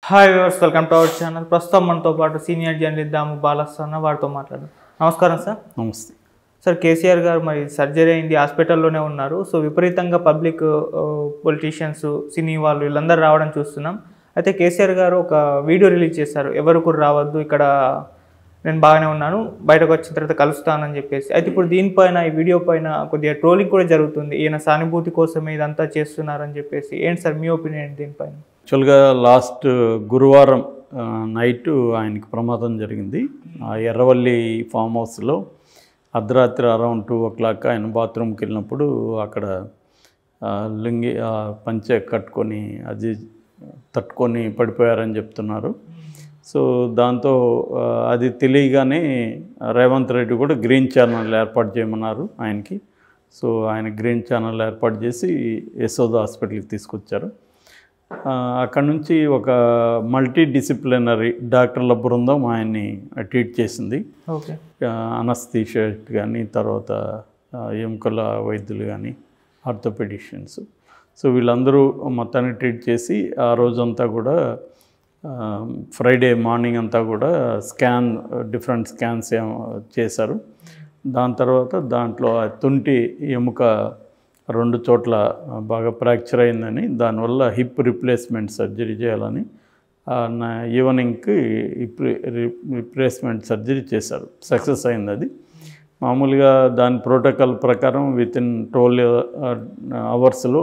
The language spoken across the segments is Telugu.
hi viewers welcome to our channel ప్రస్తుతం మనతో పాటు సీనియర్ జర్నలిస్ట్ దాము బాలస్వామి వారితో మాట్లాడదాం నమస్కారం సార్ నమస్తే సార్ కేసీఆర్ గారు మరి సర్జరీ అయింది హాస్పిటల్లోనే ఉన్నారు సో విపరీతంగా పబ్లిక్ పొలిటీషియన్స్ సినీ వాళ్ళు వీళ్ళందరూ రావడం చూస్తున్నాం అయితే కేసీఆర్ గారు ఒక వీడియో రిలీజ్ చేశారు ఎవరు కూడా రావద్దు ఇక్కడ నేను బాగానే ఉన్నాను బయటకు వచ్చిన తర్వాత కలుస్తానని చెప్పేసి అయితే ఇప్పుడు దీనిపైన ఈ వీడియో పైన కొద్దిగా ట్రోలింగ్ కూడా జరుగుతుంది ఈయన సానుభూతి కోసమే ఇదంతా చేస్తున్నారని చెప్పేసి ఏంటి సార్ మీ ఒపీనియన్ దీనిపైన యాక్చువల్గా లాస్ట్ గురువారం ఆ, నైట్ ఆయనకి ప్రమాదం జరిగింది ఆ ఎర్రవల్లి ఫామ్ హౌస్లో అర్ధరాత్రి అరౌండ్ టూ ఓ క్లాక్ ఆయన బాత్రూమ్కి వెళ్ళినప్పుడు అక్కడ ఆ, లుంగి ఆ, పంచె కట్టుకొని అది తట్టుకొని పడిపోయారని చెప్తున్నారు సో దాంతో ఆ, అది తెలియగానే రేవంత్ రెడ్డి కూడా గ్రీన్ ఛానల్ ఏర్పాటు చేయమన్నారు ఆయనకి సో ఆయన గ్రీన్ ఛానల్ ఏర్పాటు చేసి యశోద హాస్పిటల్కి తీసుకొచ్చారు ఆ, అక్కడ నుంచి ఒక మల్టీ డిసిప్లినరీ డాక్టర్ల బృందం ఆయన్ని ట్రీట్ చేసింది ఓకే అనస్థీషియట్ కానీ తర్వాత ఆ, ఎముకల వైద్యులు కానీ ఆర్థోపెడిషియన్స్ సో వీళ్ళందరూ మొత్తాన్ని ట్రీట్ చేసి ఆ రోజంతా కూడా ఆ, ఫ్రైడే మార్నింగ్ అంతా కూడా స్కాన్ డిఫరెంట్ స్కాన్స్ ఏం చేశారు దాని తర్వాత దాంట్లో ఆ తుంటి ఎముక రెండు చోట్ల బాగా ఫ్రాక్చర్ అయిందని దానివల్ల హిప్ రిప్లేస్మెంట్ సర్జరీ చేయాలని ఆ, నా ఈవినింగ్కి హిప్ రిప్లేస్మెంట్ సర్జరీ చేశారు సక్సెస్ అయింది అది మామూలుగా దాని ప్రోటోకాల్ ప్రకారం విత్ ఇన్ ట్వెల్వ్ అవర్స్లో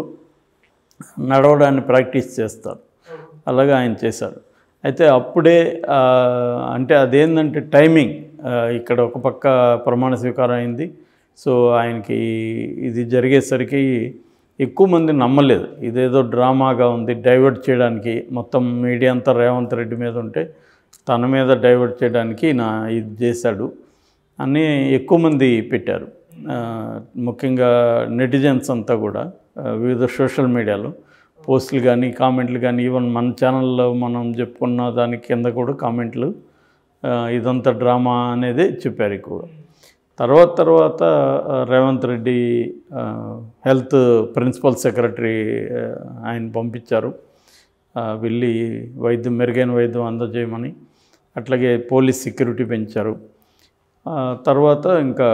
నడవడాన్ని ప్రాక్టీస్ చేస్తారు అలాగే ఆయన చేశారు అయితే అప్పుడే ఆ, అంటే అదేంటంటే టైమింగ్ ఆ, ఇక్కడ ఒక పక్క ప్రమాణ స్వీకారం అయింది సో ఆయనకి ఇది జరిగేసరికి ఎక్కువ మంది నమ్మలేదు ఇదేదో డ్రామాగా ఉంది డైవర్ట్ చేయడానికి మొత్తం మీడియా అంతా రేవంత్ రెడ్డి మీద ఉంటే తన మీద డైవర్ట్ చేయడానికి నా ఇది చేశాడు అని ఎక్కువ మంది పెట్టారు ఆ, ముఖ్యంగా నెటిజన్స్ అంతా కూడా ఆ, వివిధ సోషల్ మీడియాలో పోస్టులు కానీ కామెంట్లు కానీ ఈవెన్ మన ఛానల్లో మనం చెప్పుకున్న దాని కింద కూడా కామెంట్లు ఆ, ఇదంతా డ్రామా అనేదే చెప్పారు ఎక్కువ తర్వాత తర్వాత ఆ, రేవంత్ రెడ్డి ఆ, హెల్త్ ప్రిన్సిపల్ సెక్రటరీ ఆ, ఆయన పంపించారు ఆ, వెళ్ళి వైద్యం మెరుగైన వైద్యం అందజేయమని అట్లాగే పోలీస్ సెక్యూరిటీ పెంచారు ఆ, తర్వాత ఇంకా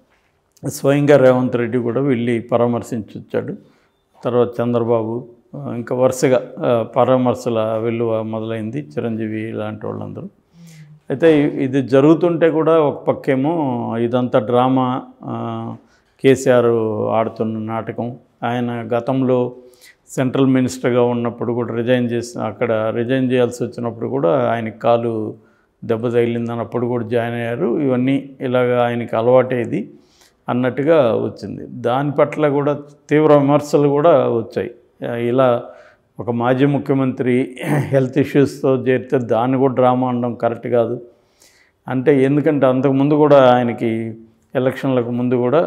స్వయంగా రేవంత్ రెడ్డి కూడా వెళ్ళి పరామర్శించి వచ్చాడు తర్వాత చంద్రబాబు ఆ, ఇంకా వరుసగా ఆ, పరామర్శల వెలువ మొదలైంది చిరంజీవి ఇలాంటి వాళ్ళందరూ అయితే ఇ- ఇది జరుగుతుంటే కూడా ఒక పక్కేమో ఇదంతా డ్రామా ఆ, కేసీఆర్ ఆడుతున్న నాటకం ఆయన గతంలో సెంట్రల్ మినిస్టర్గా ఉన్నప్పుడు కూడా రిజైన్ చేసి అక్కడ రిజైన్ చేయాల్సి వచ్చినప్పుడు కూడా ఆయనకి కాలు దెబ్బ తగిలిందని అప్పుడు కూడా జాయిన్ అయ్యారు ఇవన్నీ ఇలాగ ఆయనకి అలవాటేది అన్నట్టుగా వచ్చింది దాని పట్ల కూడా తీవ్ర విమర్శలు కూడా వచ్చాయి ఆ, ఇలా ఒక మాజీ ముఖ్యమంత్రి హెల్త్ ఇష్యూస్తో చేరితే దాన్ని కూడా డ్రామా అనడం కరెక్ట్ కాదు అంటే ఎందుకంటే అంతకుముందు కూడా ఆయనకి ఎలక్షన్లకు ముందు కూడా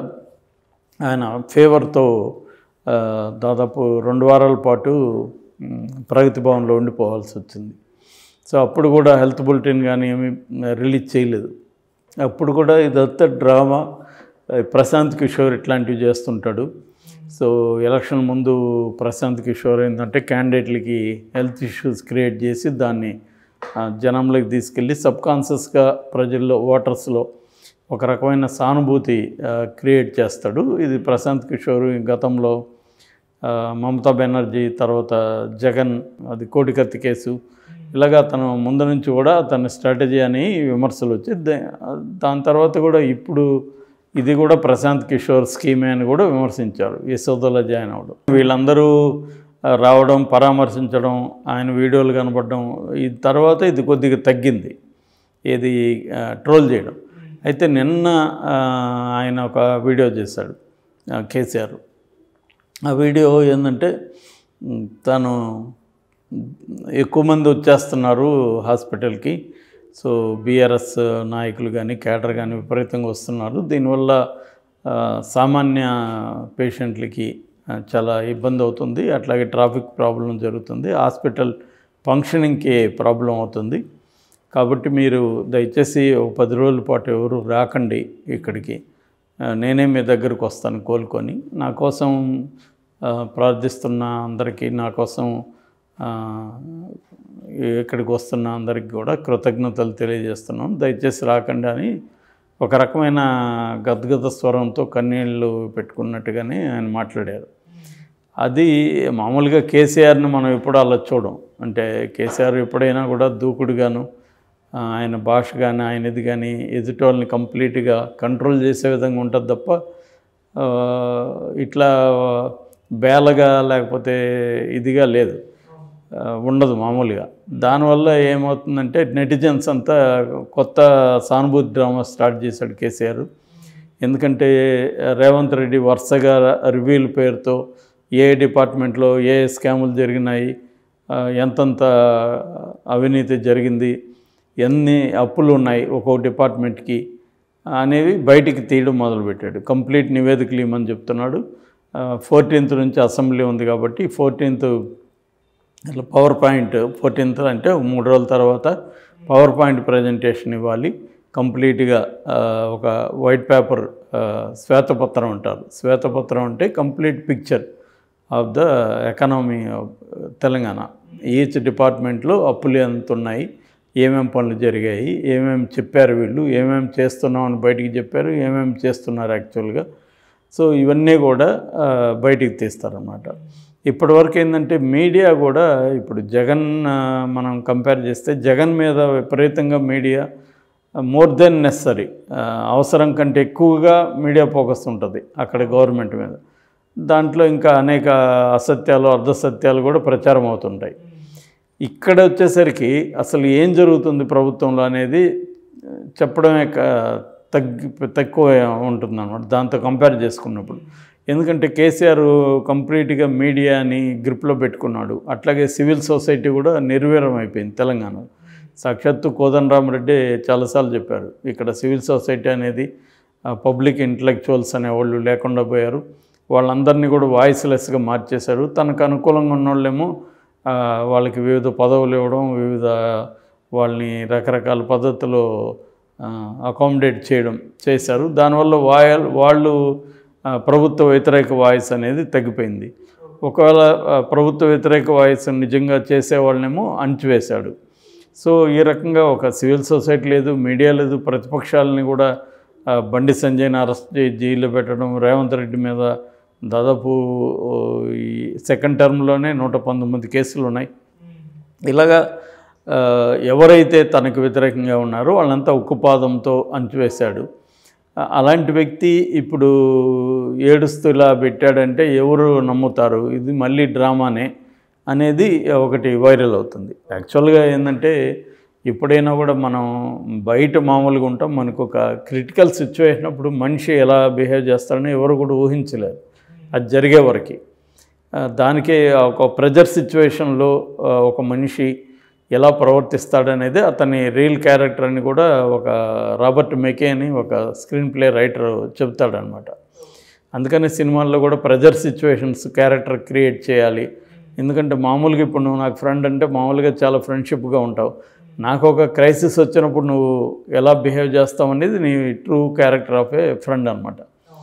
ఆయన ఫేవర్తో ఆ, దాదాపు రెండు వారాల పాటు మ్, ప్రగతి భవన్లో ఉండిపోవాల్సి వచ్చింది సో అప్పుడు కూడా హెల్త్ బులెటిన్ కానీ ఏమీ రిలీజ్ చేయలేదు అప్పుడు కూడా ఇదంతా డ్రామా ఆ, ప్రశాంత్ కిషోర్ ఇట్లాంటివి చేస్తుంటాడు సో ఎలక్షన్ ముందు ప్రశాంత్ కిషోర్ ఏంటంటే క్యాండిడేట్లకి హెల్త్ ఇష్యూస్ క్రియేట్ చేసి దాన్ని ఆ, జనంలోకి తీసుకెళ్ళి సబ్కాన్షియస్గా ప్రజల్లో ఓటర్స్లో ఒక రకమైన సానుభూతి ఆ, క్రియేట్ చేస్తాడు ఇది ప్రశాంత్ కిషోర్ ఈ గతంలో ఆ, మమతా బెనర్జీ తర్వాత జగన్ అది కోటికత్తి కేసు ఇలాగా తను ముందు నుంచి కూడా తన స్ట్రాటజీ అని విమర్శలు వచ్చి దా- దాని తర్వాత కూడా ఇప్పుడు ఇది కూడా ప్రశాంత్ కిషోర్ స్కీమే అని కూడా విమర్శించారు యశోదలో జాయిన్ అవ్వడం వీళ్ళందరూ ఆ, రావడం పరామర్శించడం ఆయన వీడియోలు కనపడడం ఈ తర్వాత ఇది కొద్దిగా తగ్గింది ఏది ఆ, ట్రోల్ చేయడం అయితే నిన్న ఆ, ఆయన ఒక వీడియో చేశాడు ఆ, కేసీఆర్ ఆ వీడియో ఏంటంటే ఉమ్, తను ఎక్కువ మంది వచ్చేస్తున్నారు హాస్పిటల్కి సో బీఆర్ఎస్ నాయకులు కానీ కేడర్ కానీ విపరీతంగా వస్తున్నారు దీనివల్ల ఆ, సామాన్య పేషెంట్లకి ఆ, చాలా ఇబ్బంది అవుతుంది అట్లాగే ట్రాఫిక్ ప్రాబ్లం జరుగుతుంది హాస్పిటల్ ఫంక్షనింగ్కి ప్రాబ్లం అవుతుంది కాబట్టి మీరు దయచేసి ఒక పది రోజుల పాటు ఎవరు రాకండి ఇక్కడికి ఆ, నేనే మీ దగ్గరకు వస్తాను కోలుకొని నా కోసం ఆ, ప్రార్థిస్తున్న అందరికీ నా కోసం ఆ, ఇక్కడికి వస్తున్న అందరికి కూడా కృతజ్ఞతలు తెలియజేస్తున్నాం దయచేసి రాకండి అని ఒక రకమైన గద్గద స్వరంతో కన్నీళ్ళు పెట్టుకున్నట్టుగానే ఆయన మాట్లాడారు అది మామూలుగా కేసీఆర్ని మనం ఎప్పుడు అలా చూడం అంటే కేసీఆర్ ఎప్పుడైనా కూడా దూకుడుగాను ఆ, ఆయన భాష కానీ ఆయనది కానీ ఎదుటి వాళ్ళని కంప్లీట్గా కంట్రోల్ చేసే విధంగా ఉంటుంది తప్ప ఆ, ఇట్లా బేలగా లేకపోతే ఇదిగా లేదు ఆ, ఉండదు మామూలుగా దానివల్ల ఏమవుతుందంటే నెటిజన్స్ అంతా కొత్త సానుభూతి డ్రామా స్టార్ట్ చేశాడు కేసీఆర్ ఎందుకంటే రేవంత్ రెడ్డి వరుసగా రివ్యూల పేరుతో ఏ డిపార్ట్మెంట్లో ఏ స్కాములు జరిగినాయి ఆ, ఎంతంత అవినీతి జరిగింది ఎన్ని అప్పులు ఉన్నాయి ఒక్కో డిపార్ట్మెంట్కి అనేవి బయటికి తీయడం మొదలుపెట్టాడు కంప్లీట్ నివేదికలు ఇవ్వమని చెప్తున్నాడు ఫోర్టీన్త్ నుంచి అసెంబ్లీ ఉంది కాబట్టి ఫోర్టీన్త్ ఇట్లా పవర్ పాయింట్ ఫోర్టీన్త్ అంటే మూడు రోజుల తర్వాత పవర్ పాయింట్ ప్రజెంటేషన్ ఇవ్వాలి కంప్లీట్గా ఆ, ఒక వైట్ పేపర్ ఆ, శ్వేతపత్రం అంటారు శ్వేతపత్రం అంటే complete picture of the economy of Telangana each డిపార్ట్మెంట్లో అప్పులు ఎంత ఉన్నాయి ఏమేం పనులు జరిగాయి ఏమేమి చెప్పారు వీళ్ళు ఏమేమి చేస్తున్నామని బయటికి చెప్పారు ఏమేమి చేస్తున్నారు యాక్చువల్గా సో ఇవన్నీ కూడా ఆ, బయటికి తీస్తారన్నమాట ఇప్పటివరకు ఏంటంటే మీడియా కూడా ఇప్పుడు జగన్ ఆ, మనం కంపేర్ చేస్తే జగన్ మీద విపరీతంగా మీడియా మోర్ దెన్ నెసరీ అవసరం కంటే ఎక్కువగా మీడియా ఫోకస్ ఉంటుంది అక్కడ గవర్నమెంట్ మీద దాంట్లో ఇంకా అనేక అసత్యాలు అర్ధసత్యాలు కూడా ప్రచారం అవుతుంటాయి ఇక్కడ వచ్చేసరికి అసలు ఏం జరుగుతుంది ప్రభుత్వంలో అనేది ఆ, చెప్పడమే క- తగ్గి తక్కువ ఉంటుందన్నమాట దాంతో కంపేర్ చేసుకున్నప్పుడు ఎందుకంటే కేసీఆర్ కంప్లీట్గా మీడియాని గ్రిప్లో పెట్టుకున్నాడు అట్లాగే సివిల్ సొసైటీ కూడా నిర్వీర్యం అయిపోయింది తెలంగాణలో సాక్షాత్తు కోదండరామరెడ్డి చాలాసార్లు చెప్పారు ఇక్కడ సివిల్ సొసైటీ అనేది పబ్లిక్ ఇంటలెక్చువల్స్ అనేవాళ్ళు లేకుండా పోయారు వాళ్ళందరినీ కూడా వాయిస్లెస్గా మార్చేశారు తనకు అనుకూలంగా ఉన్నోళ్ళేమో ఆ, వాళ్ళకి వివిధ పదవులు ఇవ్వడం వివిధ వాళ్ళని రకరకాల పద్ధతిలో అకామిడేట్ చేయడం చేశారు దానివల్ల వాయ వాళ్ళు ఆ, ప్రభుత్వ వ్యతిరేక వాయిస్ అనేది తగ్గిపోయింది ఒకవేళ ఆ, ప్రభుత్వ వ్యతిరేక వాయిస్ నిజంగా చేసేవాళ్ళనేమో అణచివేశాడు సో ఈ రకంగా ఒక సివిల్ సొసైటీ లేదు మీడియా లేదు ప్రతిపక్షాలని కూడా ఆ, బండి సంజయ్ని అరెస్ట్ చేసి జైల్లో పెట్టడం రేవంత్ రెడ్డి మీద దాదాపు ఓ, ఈ సెకండ్ టర్మ్లోనే నూట పంతొమ్మిది కేసులు ఉన్నాయి ఇలాగా ఆ, ఎవరైతే తనకు వ్యతిరేకంగా ఉన్నారో వాళ్ళంతా ఉక్కుపాదంతో అంచువేశాడు ఆ, అలాంటి వ్యక్తి ఇప్పుడు ఏడుస్తూ ఇలా పెట్టాడంటే ఎవరు నమ్ముతారు ఇది మళ్ళీ డ్రామానే అనేది ఒకటి వైరల్ అవుతుంది యాక్చువల్గా ఏంటంటే ఎప్పుడైనా కూడా మనం బయట మామూలుగా ఉంటాం మనకు ఒక క్రిటికల్ సిచ్యువేషన్ అప్పుడు మనిషి ఎలా బిహేవ్ చేస్తాడని ఎవరు కూడా ఊహించలేరు అది జరిగే వరకు ఆ, దానికే ఒక ప్రెజర్ సిచ్యువేషన్లో ఆ, ఒక మనిషి ఎలా ప్రవర్తిస్తాడనేది అతని రియల్ క్యారెక్టర్ అని కూడా ఒక రాబర్ట్ మెకే అని ఒక స్క్రీన్ ప్లే రైటర్ చెప్తాడనమాట అందుకని సినిమాల్లో కూడా ప్రెజర్ సిచ్యువేషన్స్ క్యారెక్టర్ క్రియేట్ చేయాలి ఎందుకంటే మామూలుగా ఇప్పుడు నువ్వు నాకు ఫ్రెండ్ అంటే మామూలుగా చాలా ఫ్రెండ్షిప్గా ఉంటావు నాకు ఒక క్రైసిస్ వచ్చినప్పుడు నువ్వు ఎలా బిహేవ్ చేస్తావు అనేది నీ true character of a friend అనమాట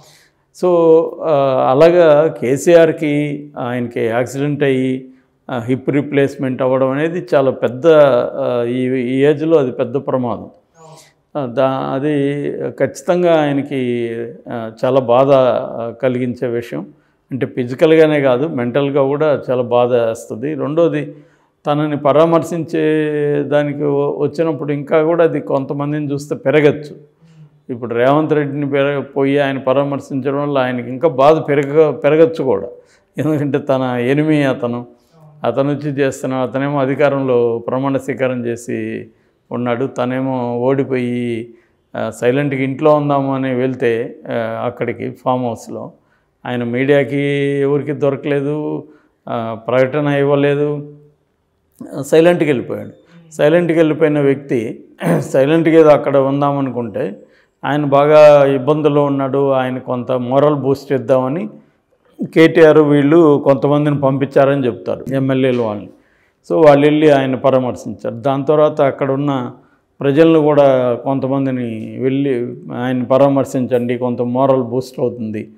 సో ఆ, అలాగా కేసీఆర్కి ఆయనకి యాక్సిడెంట్ అయ్యి హిప్ రీప్లేస్మెంట్ అవ్వడం అనేది చాలా పెద్ద ఆ, ఈ ఈ ఏజ్లో అది పెద్ద ప్రమాదం ఆ, దా అది ఖచ్చితంగా ఆయనకి ఆ, చాలా బాధ ఆ, కలిగించే విషయం అంటే ఫిజికల్గానే కాదు మెంటల్గా కూడా చాలా బాధ వేస్తుంది రెండోది తనని పరామర్శించే దానికి వ- వచ్చినప్పుడు ఇంకా కూడా అది కొంతమందిని చూస్తే పెరగచ్చు ఇప్పుడు రేవంత్ రెడ్డిని పెరగ పోయి ఆయన పరామర్శించడం వల్ల ఆయనకి ఇంకా బాధ పెరగ పెరగచ్చు కూడా ఎందుకంటే తన ఎనిమి అతను అతను వచ్చి చేస్తున్న అతనేమో అధికారంలో ప్రమాణ స్వీకారం చేసి ఉన్నాడు తనేమో ఓడిపోయి ఆ, సైలెంట్గా ఇంట్లో ఉందాము అని వెళ్తే ఆ, అక్కడికి ఫామ్ హౌస్లో ఆయన మీడియాకి ఎవరికి దొరకలేదు ఆ, ప్రకటన ఇవ్వలేదు సైలెంట్కి వెళ్ళిపోయాడు సైలెంట్కి వెళ్ళిపోయిన వ్యక్తి సైలెంట్గా ఏదో అక్కడ ఉందామనుకుంటే ఆయన బాగా ఇబ్బందుల్లో ఉన్నాడు ఆయన కొంత మోరల్ బూస్ట్ ఇద్దామని కేటీఆర్ వీళ్ళు కొంతమందిని పంపించారని చెప్తారు ఎమ్మెల్యేలు వాళ్ళని సో వాళ్ళు వెళ్ళి ఆయన పరామర్శించారు దాని తర్వాత అక్కడ ఉన్న ప్రజలను కూడా కొంతమందిని వెళ్ళి ఆయన పరామర్శించండి కొంత మోరల్ బూస్ట్ అవుతుంది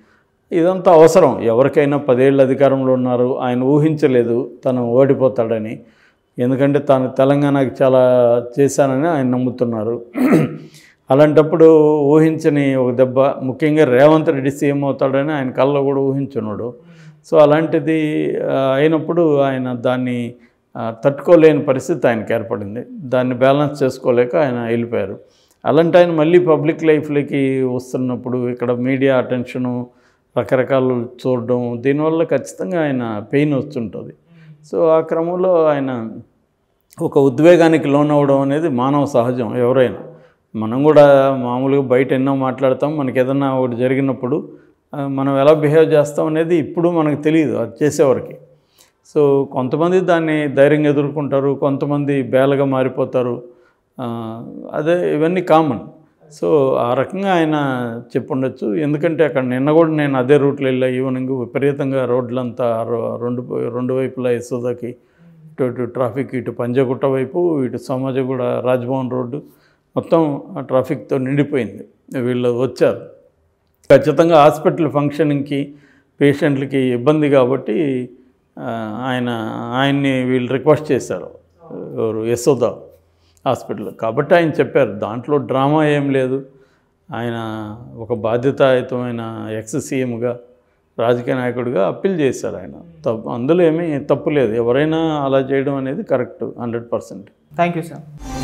ఇదంతా అవసరం ఎవరికైనా పదేళ్ళు అధికారంలో ఉన్నారు ఆయన ఊహించలేదు తను ఓడిపోతాడని ఎందుకంటే తాను తెలంగాణకి చాలా చేశానని ఆయన నమ్ముతున్నారు అలాంటప్పుడు ఊహించని ఒక దెబ్బ ముఖ్యంగా రేవంత్ రెడ్డి సీఎం అవుతాడని ఆయన కళ్ళలో కూడా ఊహించున్నాడు సో అలాంటిది ఆ, అయినప్పుడు ఆయన దాన్ని ఆ, తట్టుకోలేని పరిస్థితి ఆయనకి ఏర్పడింది దాన్ని బ్యాలెన్స్ చేసుకోలేక ఆయన వెళ్ళిపోయారు అలాంటి ఆయన మళ్ళీ పబ్లిక్ లైఫ్లోకి వస్తున్నప్పుడు ఇక్కడ మీడియా అటెన్షను రకరకాలు చూడడం దీనివల్ల ఖచ్చితంగా ఆయన పెయిన్ వస్తుంటుంది సో ఆ క్రమంలో ఆయన ఒక ఉద్వేగానికి లోనవ్వడం అనేది మానవ సహజం ఎవరైనా మనం కూడా మామూలుగా బయట ఎన్నో మాట్లాడతాం మనకి ఏదన్నా ఒకటి జరిగినప్పుడు ఆ, మనం ఎలా బిహేవ్ చేస్తాం అనేది ఇప్పుడు మనకు తెలియదు అది చేసేవారికి సో కొంతమంది దాన్ని ధైర్యంగా ఎదుర్కొంటారు కొంతమంది బేలగా మారిపోతారు ఆ, అదే ఇవన్నీ కామన్ సో ఆ రకంగా ఆయన చెప్పుండొచ్చు ఎందుకంటే అక్కడ నిన్న కూడా నేను అదే రూట్లో వెళ్ళా ఈవినింగ్ విపరీతంగా రోడ్లంతా రో- రెండు రెండు వైపులా యశోదకి ఇటు ఇటు ట్రాఫిక్ ఇటు పంజగుట్ట వైపు ఇటు సమాజగూడ రాజ్భవన్ రోడ్డు మొత్తం ఆ ట్రాఫిక్తో నిండిపోయింది వీళ్ళు వచ్చారు ఖచ్చితంగా హాస్పిటల్ ఫంక్షనింగ్కి పేషెంట్లకి ఇబ్బంది కాబట్టి ఆ, ఆయన ఆయన్ని వీళ్ళు రిక్వెస్ట్ చేశారు ఎవరు యశోద హాస్పిటల్ కాబట్టి ఆయన చెప్పారు దాంట్లో డ్రామా ఏం లేదు ఆయన ఒక బాధ్యతాయుతమైన ఎక్స్ సీఎంగా రాజకీయ నాయకుడిగా అప్పీల్ చేశారు ఆయన తప్పు అందులో ఏమీ తప్పు లేదు ఎవరైనా అలా చేయడం అనేది correct hundred percent thank you sir